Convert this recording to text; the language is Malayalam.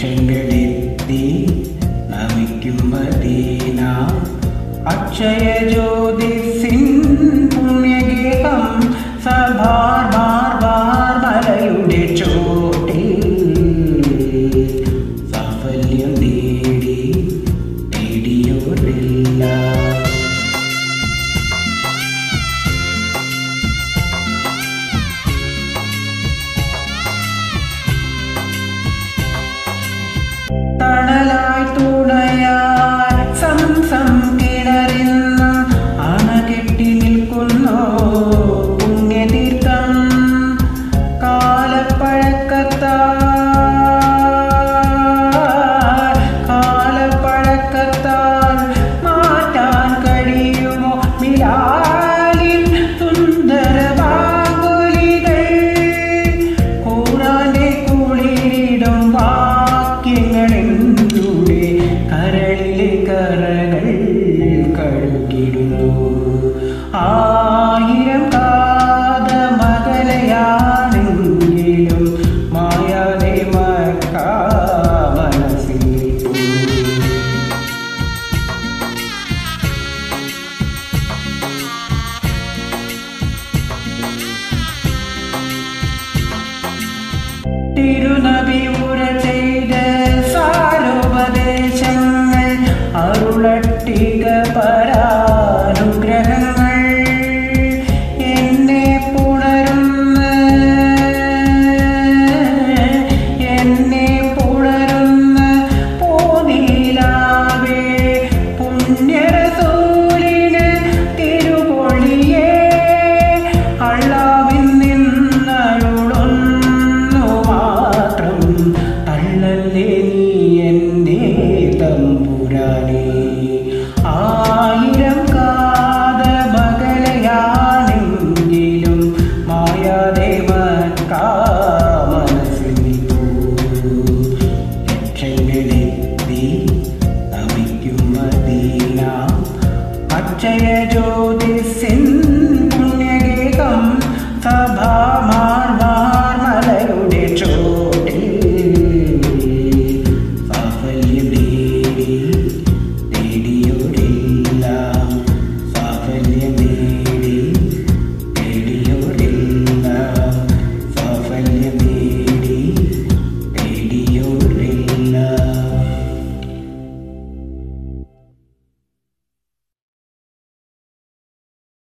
ലക്ഷങ്ങളെത്തി നമിക്കും മദീന അക്ഷയ ജ്യോതിസിൻ പുണ്യഗേഹം സഭാർ ബാർ ബാർ മലയുടെ ചോട്ടിൽ സാഫല്യം നേടി നേടിയോരില്ല തണലായി തുണയായി സംസം കിണറിന്ന് അണകെട്ടി നിൽക്കുന്നു പുണ്യതീർത്ഥം കാലപ്പഴക്കത്താൽ കാലപ്പഴക്കത്താൽ മാറ്റാൻ കഴിയുമോ മിലാലിൻ സുന്ദര ബാങ്കുലികൾ ഖുറാന്റെ കുളിരിടും വാക്യങ്ങളെന്തൂടെ കരളിലെ കറകൾ കഴുകിടുന്നു ആയിരം കാത മകലയാണെങ്കിലും മായാതെ മക്ക മനസ്സിൽ നിൽപ്പൂ. തിരുനബി ഉര ചെയ്ത സാരോപദേശങ്ങൾ അരുളട്ടിക പരാനുഗ്രഹങ്ങൾ എന്നെ പുണരുന്ന എന്നെ പുണരുന്ന പോനീലാവേ പുണ്യരസൂലിന് തിരുപൊളിയേ അള്ളാവിൽ നിന്നരുളൊന്നു മാത്രം തള്ളല്ലേ